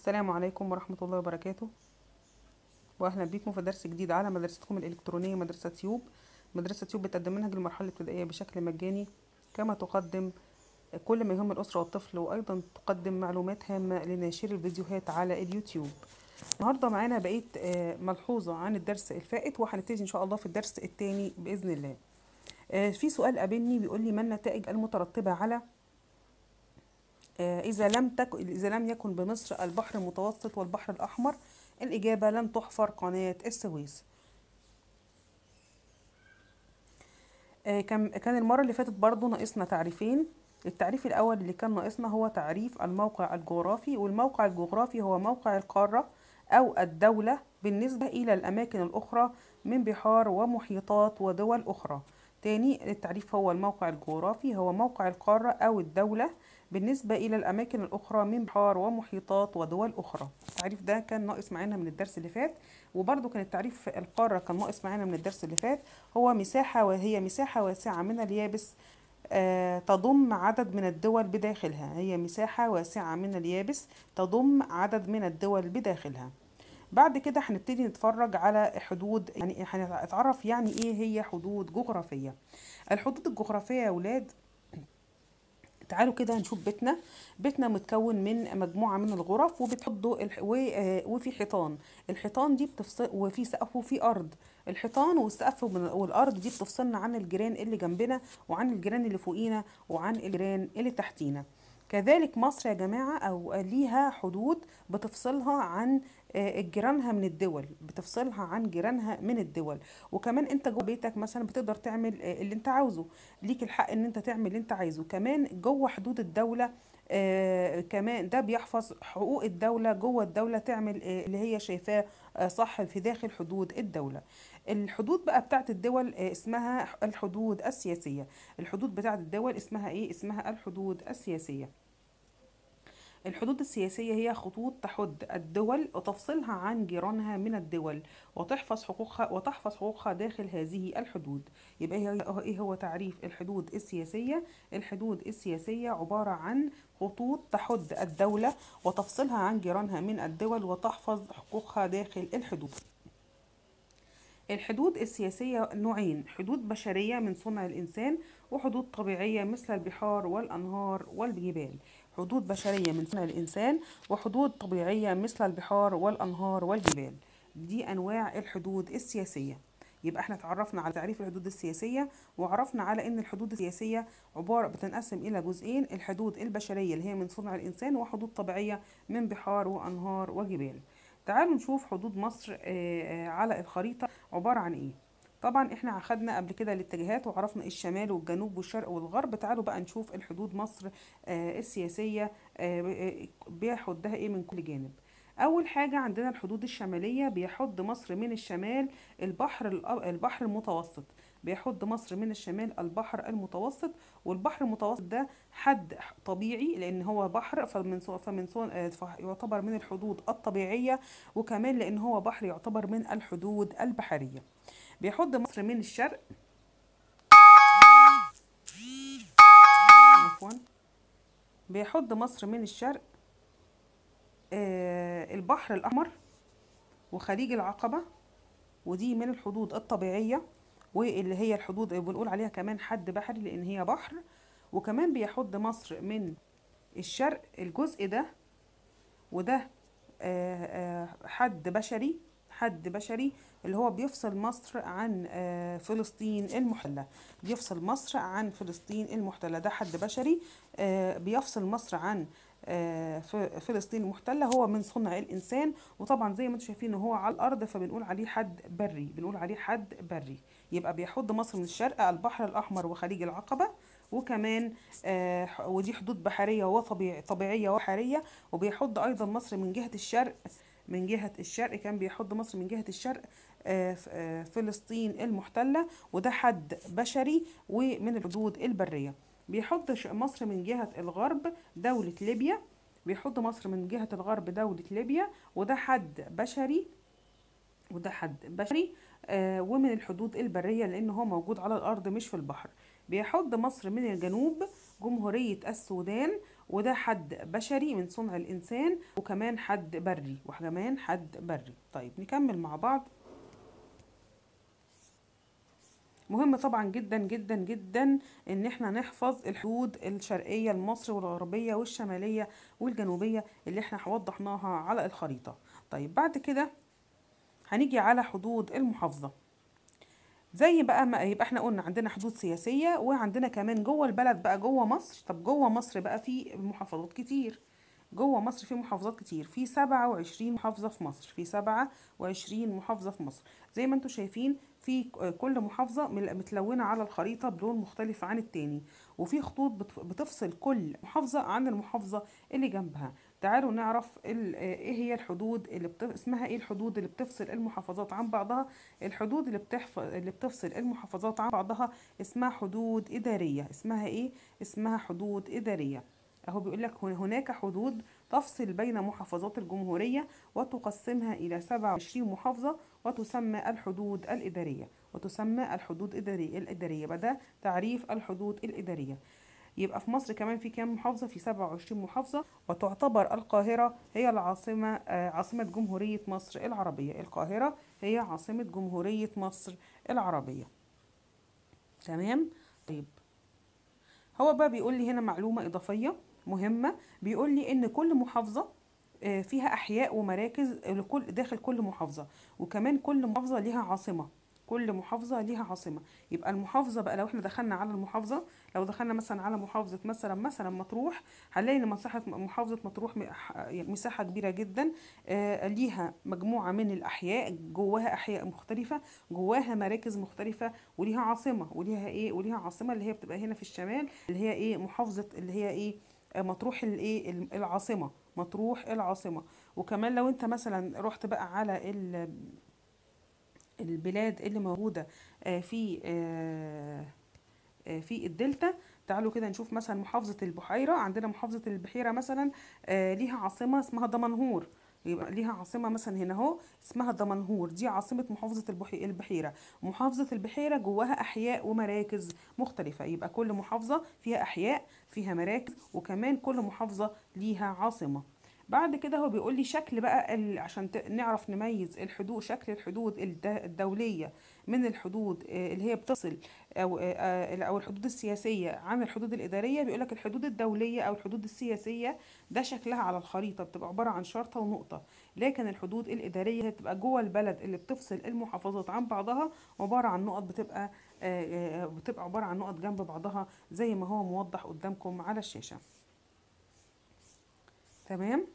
السلام عليكم ورحمة الله وبركاته وأهلا بكم في درس جديد على مدرستكم الإلكترونية مدرسة تيوب مدرسة تيوب بتقدم منهج المرحلة الابتدائية بشكل مجاني كما تقدم كل ما يهم الأسرة والطفل وأيضا تقدم معلومات هامة لناشر الفيديوهات على اليوتيوب النهارده معانا بقية آه، ملحوظة عن الدرس الفائت وهنبتدي إن شاء الله في الدرس الثاني بإذن الله آه، في سؤال قابلني بيقول لي ما النتائج المترتبة على آه، إذا لم تك... إذا لم يكن بمصر البحر المتوسط والبحر الأحمر الإجابة لم تحفر قناة السويس آه، كان كان المرة اللي فاتت برضو ناقصنا تعريفين التعريف الأول اللي كان ناقصنا هو تعريف الموقع الجغرافي والموقع الجغرافي هو موقع القارة أو الدولة بالنسبة إلى الأماكن الأخرى من بحار ومحيطات ودول أخرى تاني التعريف هو الموقع الجغرافي هو موقع القارة أو الدولة بالنسبة إلى الأماكن الأخرى من بحار ومحيطات ودول أخرى التعريف ده كان ناقص معانا من الدرس اللي فات وبرضو كان التعريف القارة كان ناقص معانا من الدرس اللي فات هو مساحة وهي مساحة واسعة من اليابس آه، تضم عدد من الدول بداخلها هي مساحة واسعة من اليابس تضم عدد من الدول بداخلها بعد كده هنبتدي نتفرج على حدود يعني هنتعرف يعني ايه هي حدود جغرافية الحدود الجغرافية يا ولاد تعالوا كده هنشوف بيتنا بيتنا متكون من مجموعة من الغرف وبتحطوا الح... و... آه، وفي حيطان الحيطان دي بتفصل وفي سقف وفي أرض الحيطان والسقف من- والأرض دي بتفصلنا عن الجيران اللي جنبنا وعن الجيران اللي فوقينا وعن الجيران اللي تحتينا كذلك مصر يا جماعة أو ليها حدود بتفصلها عن آه، جيرانها من الدول بتفصلها عن جيرانها من الدول وكمان انت جوه بيتك مثلا بتقدر تعمل آه، اللي انت عاوزه ليك الحق ان انت تعمل اللي انت عايزه كمان جوه حدود الدولة آه كمان ده بيحفظ حقوق الدولة جوه الدولة تعمل آه اللي هي شايفاه آه صح في داخل حدود الدولة الحدود بقى بتاعت الدول آه اسمها الحدود السياسية الحدود بتاعت الدول اسمها ايه اسمها الحدود السياسية الحدود السياسية هي خطوط تحد الدول وتفصلها عن جيرانها من الدول وتحفظ حقوقها وتحفظ حقوقها داخل هذه الحدود يبقى هي ايه هو تعريف الحدود السياسية الحدود السياسية عبارة عن خطوط تحد الدولة وتفصلها عن جيرانها من الدول وتحفظ حقوقها داخل الحدود الحدود السياسية نوعين حدود بشرية من صنع الإنسان وحدود طبيعية مثل البحار والأنهار والجبال حدود بشرية من صنع الإنسان وحدود طبيعية مثل البحار والأنهار والجبال دي أنواع الحدود السياسية يبقى احنا اتعرفنا على تعريف الحدود السياسية وعرفنا على ان الحدود السياسية عبارة بتنقسم الى جزئين الحدود البشرية اللي هي من صنع الانسان وحدود طبيعية من بحار وانهار وجبال تعالوا نشوف حدود مصر آه، آه، على الخريطة عبارة عن ايه طبعا احنا اخدنا قبل كده الاتجاهات وعرفنا الشمال والجنوب والشرق والغرب تعالوا بقى نشوف الحدود مصر آه، السياسية آه، آه، بيحدها ايه من كل جانب اول حاجة عندنا الحدود الشمالية بيحد مصر من الشمال البحر الأ- البحر المتوسط بيحد مصر من الشمال البحر المتوسط والبحر المتوسط ده حد طبيعي لان هو بحر فمن صو- فمن صو- آه، يعتبر من الحدود الطبيعية وكمان لان هو بحر يعتبر من الحدود البحرية بيحد مصر من الشرق عفوا بيحد مصر من الشرق آه، البحر الأحمر وخليج العقبة ودي من الحدود الطبيعية واللي هي الحدود اللي بنقول عليها كمان حد بحري لأن هي بحر وكمان بيحد مصر من الشرق الجزء ده وده آه، آه، حد بشري حد بشري اللي هو بيفصل مصر عن آه، فلسطين المحتلة بيفصل مصر عن فلسطين المحتلة ده حد بشري آه، بيفصل مصر عن آه، ف- فلسطين المحتلة هو من صنع الإنسان وطبعا زي ما انتم شايفين هو على الأرض فبنقول عليه حد بري بنقول عليه حد بري يبقى بيحد مصر من الشرق البحر الأحمر وخليج العقبة وكمان آه، ح- ودي حدود بحرية وطبيعية طبيعية وبحرية وبيحد أيضا مصر من جهة الشرق من جهة الشرق كان بيحد مصر من جهة الشرق آه، ف- آه، فلسطين المحتلة وده حد بشري ومن الحدود البرية بيحد ش- مصر من جهة الغرب دولة ليبيا بيحد مصر من جهة الغرب دولة ليبيا وده حد بشري وده حد بشري آه ومن الحدود البرية لأن هو موجود على الأرض مش في البحر بيحد مصر من الجنوب جمهورية السودان وده حد بشري من صنع الإنسان وكمان حد بري وكمان حد بري طيب نكمل مع بعض مهم طبعا جدا جدا جدا ان احنا نحفظ الحدود الشرقيه لمصر والغربيه والشماليه والجنوبيه اللي احنا وضحناها على الخريطه طيب بعد كده هنيجي على حدود المحافظه زي بقى ما يبقى احنا قلنا عندنا حدود سياسيه وعندنا كمان جوه البلد بقى جوه مصر طب جوه مصر بقى في محافظات كتير جوه مصر في محافظات كتير في 27 محافظة في مصر في 27 محافظة في مصر زي ما انتم شايفين في كل محافظة متلونة على الخريطة بلون مختلف عن التاني وفي خطوط بتفصل كل محافظة عن المحافظة اللي جنبها تعالوا نعرف ايه هي الحدود اللي بتف... اسمها ايه الحدود اللي بتفصل المحافظات عن بعضها الحدود اللي بتحف... اللي بتفصل المحافظات عن بعضها اسمها حدود إدارية اسمها ايه اسمها حدود إدارية اهو بيقول لك هناك حدود تفصل بين محافظات الجمهورية وتقسمها إلى 27 محافظة وتسمى الحدود الإدارية وتسمى الحدود الإدارية الإدارية بدأ تعريف الحدود الإدارية يبقى في مصر كمان في كام محافظة في 27 محافظة وتعتبر القاهرة هي العاصمة آه عاصمة جمهورية مصر العربية القاهرة هي عاصمة جمهورية مصر العربية تمام طيب هو بقى بيقول لي هنا معلومة إضافية مهمة بيقول لي إن كل محافظة فيها أحياء ومراكز لكل داخل كل محافظة وكمان كل محافظة ليها عاصمة كل محافظة ليها عاصمة يبقى المحافظة بقى لو احنا دخلنا على المحافظة لو دخلنا مثلا على محافظة مثلا مثلا مطروح هنلاقي ان مساحة محافظة مطروح مساحة كبيرة جدا آه ليها مجموعة من الأحياء جواها أحياء مختلفة جواها مراكز مختلفة وليها عاصمة وليها ايه وليها عاصمة اللي هي بتبقى هنا في الشمال اللي هي ايه محافظة اللي هي ايه مطروح الايه العاصمة مطروح العاصمة وكمان لو انت مثلا رحت بقى على البلاد اللي موجودة في في الدلتا تعالوا كده نشوف مثلا محافظة البحيرة عندنا محافظة البحيرة مثلا ليها عاصمة اسمها دمنهور يبقى ليها عاصمة مثلا هنا اهو اسمها دمنهور دي عاصمة محافظة البحيرة محافظة البحيرة جواها أحياء ومراكز مختلفة يبقى كل محافظة فيها أحياء فيها مراكز وكمان كل محافظة ليها عاصمة بعد كده هو بيقول لي شكل بقى عشان نعرف نميز الحدود شكل الحدود الدولية من الحدود اللي هي بتصل او او الحدود السياسيه عن الحدود الاداريه بيقول لك الحدود الدوليه او الحدود السياسيه ده شكلها على الخريطه بتبقى عباره عن شرطه ونقطه لكن الحدود الاداريه هي بتبقى جوه البلد اللي بتفصل المحافظات عن بعضها عباره عن نقط بتبقى بتبقى عباره عن نقط جنب بعضها زي ما هو موضح قدامكم على الشاشه تمام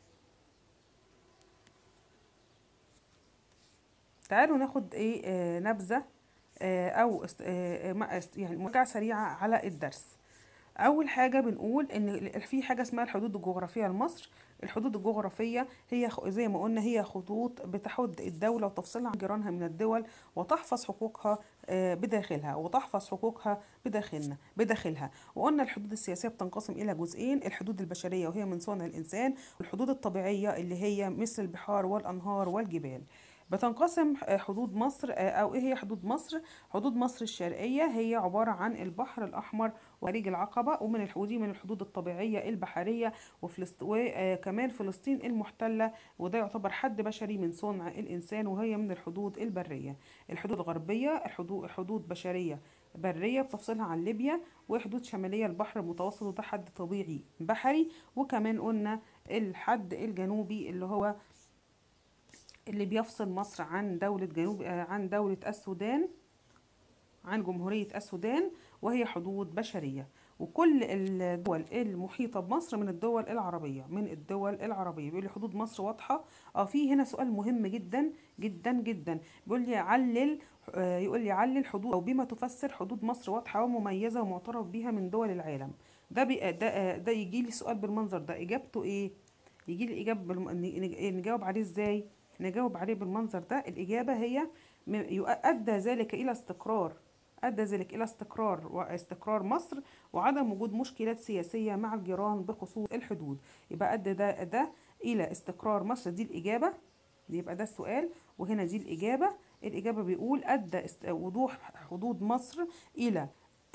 تعالوا ناخد ايه آه نبذه آه او است آه يعني مراجعه سريعه على الدرس اول حاجه بنقول ان في حاجه اسمها الحدود الجغرافيه لمصر الحدود الجغرافيه هي زي ما قلنا هي خطوط بتحد الدوله وتفصلها عن جيرانها من الدول وتحفظ حقوقها بداخلها وتحفظ حقوقها بداخلنا بداخلها وقلنا الحدود السياسيه بتنقسم الى جزئين الحدود البشريه وهي من صنع الانسان والحدود الطبيعيه اللي هي مثل البحار والانهار والجبال بتنقسم حدود مصر او ايه هي حدود مصر حدود مصر الشرقيه هي عباره عن البحر الاحمر وخليج العقبه ومن الحدود من الحدود الطبيعيه البحريه وفلسط... وكمان فلسطين المحتله وده يعتبر حد بشري من صنع الانسان وهي من الحدود البريه الحدود الغربيه الحدود حدود بشريه بريه بتفصلها عن ليبيا وحدود شماليه البحر المتوسط وده حد طبيعي بحري وكمان قلنا الحد الجنوبي اللي هو اللي بيفصل مصر عن دولة جنوب عن دولة السودان عن جمهورية السودان وهي حدود بشرية وكل الدول المحيطة بمصر من الدول العربية من الدول العربية بيقول لي حدود مصر واضحة اه في هنا سؤال مهم جدا جدا جدا بيقول لي علل آه يقول لي علل حدود او بما تفسر حدود مصر واضحة ومميزة ومعترف بها من دول العالم ده بي ده ده يجي لي سؤال بالمنظر ده اجابته ايه يجي لي اجابه بالم... نجاوب عليه ازاي نجاوب عليه بالمنظر ده الإجابة هي أدى ذلك إلى استقرار أدى ذلك إلى استقرار واستقرار مصر وعدم وجود مشكلات سياسية مع الجيران بخصوص الحدود يبقى أدى ده, ده إلى استقرار مصر دي الإجابة يبقى ده السؤال وهنا دي الإجابة الإجابة بيقول أدى وضوح حدود مصر إلى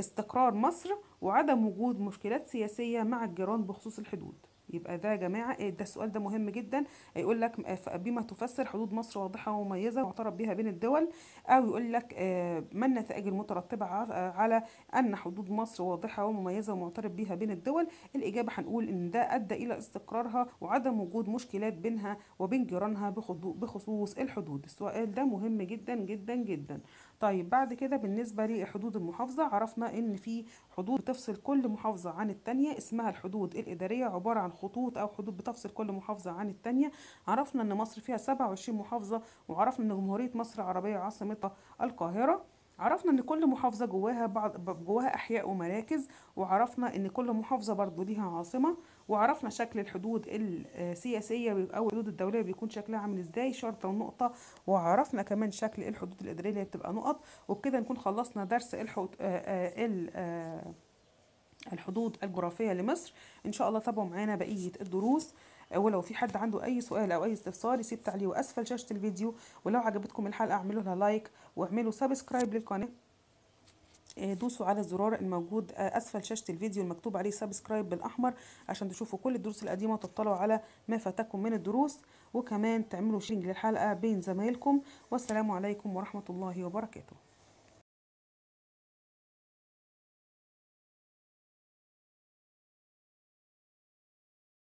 استقرار مصر وعدم وجود مشكلات سياسية مع الجيران بخصوص الحدود يبقى ده يا جماعة إيه ده السؤال ده مهم جدا يقول لك آه، ف- بما تفسر حدود مصر واضحة ومميزة معترف بها بين الدول أو يقول لك آه، ما النتائج المترتبة ع- آه، على أن حدود مصر واضحة ومميزة ومعترف بها بين الدول الإجابة هنقول إن ده أدى إلى استقرارها وعدم وجود مشكلات بينها وبين جيرانها بخضو- بخصوص الحدود السؤال ده مهم جدا جدا جدا طيب بعد كده بالنسبة لحدود المحافظة عرفنا إن في حدود بتفصل كل محافظة عن التانية اسمها الحدود الإدارية عبارة عن خطوط أو حدود بتفصل كل محافظة عن التانية عرفنا إن مصر فيها 27 محافظة وعرفنا إن جمهورية مصر العربية عاصمتها القاهرة عرفنا ان كل محافظه جواها بعض جواها احياء ومراكز وعرفنا ان كل محافظه برضو ليها عاصمه وعرفنا شكل الحدود السياسيه او الحدود الدوليه بيكون شكلها عامل ازاي شرطه ونقطه وعرفنا كمان شكل الحدود الاداريه اللي بتبقى نقط وبكده نكون خلصنا درس الحدود ال آه، الحدود الجغرافية لمصر إن شاء الله تابعوا معانا بقية الدروس ولو في حد عنده أي سؤال أو أي استفسار يسيب تعليقه أسفل شاشة الفيديو ولو عجبتكم الحلقة اعملوا لها لايك واعملوا سبسكرايب للقناة آه، دوسوا على الزرار الموجود آه، أسفل شاشة الفيديو المكتوب عليه سبسكرايب بالأحمر عشان تشوفوا كل الدروس القديمة وتطلعوا على ما فاتكم من الدروس وكمان تعملوا شيرنج للحلقة بين زمايلكم والسلام عليكم ورحمة الله وبركاته